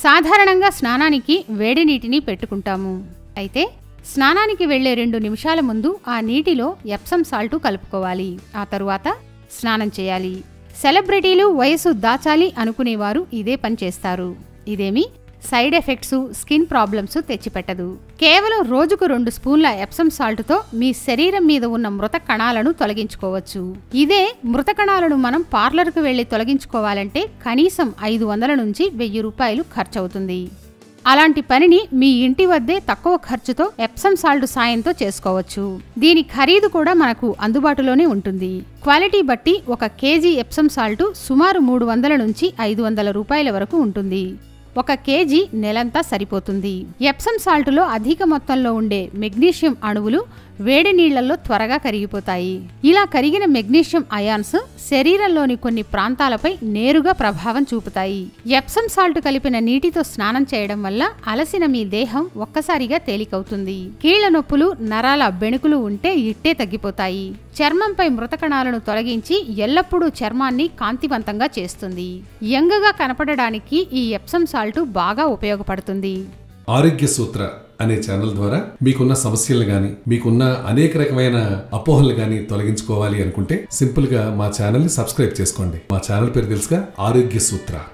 సాధారణంగా స్నానానికి వేడి నీటిని పెట్టుకుంటాము అయితే స్నానానికి వెళ్లే రెండు నిమిషాల ముందు ఆ నీటిలో ఎప్సమ్ సాల్టు కలుపుకోవాలి ఆ తరువాత స్నానం చేయాలి సెలబ్రిటీలు వయసు దాచాలి అనుకునేవారు ఇదే పని చేస్తారు ఇదేమి సైడ్ ఎఫెక్ట్స్ స్కిన్ ప్రాబ్లమ్స్ తెచ్చిపెట్టదు కేవలం రోజుకు రెండు స్పూన్ల ఎప్సమ్ సాల్ట్తో మీ శరీరం మీద ఉన్న మృత కణాలను తొలగించుకోవచ్చు ఇదే మృత కణాలను మనం పార్లర్కు వెళ్లి తొలగించుకోవాలంటే కనీసం ఐదు వందల నుంచి వెయ్యి రూపాయలు ఖర్చవుతుంది అలాంటి పనిని మీ ఇంటి వద్దే తక్కువ ఖర్చుతో ఎప్సమ్ సాల్ట్ సాయంతో చేసుకోవచ్చు దీని ఖరీదు కూడా మనకు అందుబాటులోనే ఉంటుంది క్వాలిటీ బట్టి ఒక కేజీ ఎప్సమ్ సాల్ట్ సుమారు మూడు వందల నుంచి ఐదు వందల రూపాయల వరకు ఉంటుంది ఒక కేజీ నెలంతా సరిపోతుంది ఎప్సమ్ సాల్టులో అధిక మొత్తంలో ఉండే మెగ్నీషియం అణువులు వేడి నీళ్లలో త్వరగా కరిగిపోతాయి ఇలా కరిగిన మెగ్నీషియం అయాన్స్ శరీరంలోని కొన్ని ప్రాంతాలపై నేరుగా ప్రభావం చూపుతాయి ఎప్సమ్ సాల్ట్ కలిపిన నీటితో స్నానం చేయడం వల్ల అలసిన మీ దేహం ఒక్కసారిగా తేలికవుతుంది కీళ్ల నొప్పులు నరాల బెణుకులు ఉంటే ఇట్టే తగ్గిపోతాయి చర్మంపై మృత కణాలను తొలగించి ఎల్లప్పుడూ చర్మాన్ని కాంతివంతంగా చేస్తుంది యంగగా కనపడడానికి ఈ ఎప్సమ్ సాల్ట్ బాగా ఉపయోగపడుతుంది ఆరోగ్య సూత్ర అనే ఛానల్ ద్వారా మీకున్న సమస్యలు గాని మీకున్న అనేక రకమైన అపోహలు గాని తొలగించుకోవాలి అనుకుంటే సింపుల్ గా మా ఛానల్ ని సబ్స్క్రైబ్ చేసుకోండి మా ఛానల్ పేరు తెలుసుగా ఆరోగ్య సూత్ర